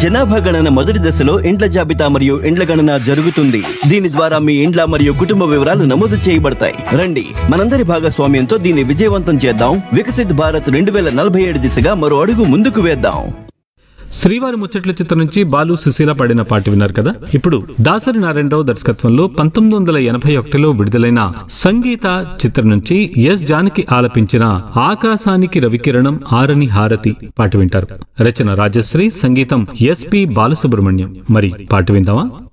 జనాభా గణన మొదటి దశలో ఇండ్ల జాబితా మరియు ఇండ్ల గణన జరుగుతుంది దీని ద్వారా మీ ఇండ్ల మరియు కుటుంబ వివరాలు నమోదు చేయబడతాయి రండి మనందరి భాగస్వామ్యంతో దీన్ని విజయవంతం చేద్దాం వికసిత్ భారత్ రెండు వేల నలభై ఏడు దిశగా మరో అడుగు ముందుకు వేద్దాం శ్రీవారి ముచ్చట్ల చిత్రం నుంచి బాలు సుశీల పాడిన పాట విన్నారు కదా ఇప్పుడు దాసరి నారాయణరావు దర్శకత్వంలో పంతొమ్మిది వందల ఎనభై ఒకటిలో విడుదలైన సంగీత చిత్రం నుంచి ఎస్ జానకి ఆలపించిన ఆకాశానికి రవికిరణం ఆరని హారతి పాట వింటారు రచన రాజశ్రీ సంగీతం ఎస్పి బాలసుబ్రహ్మణ్యం మరి పాట విందామా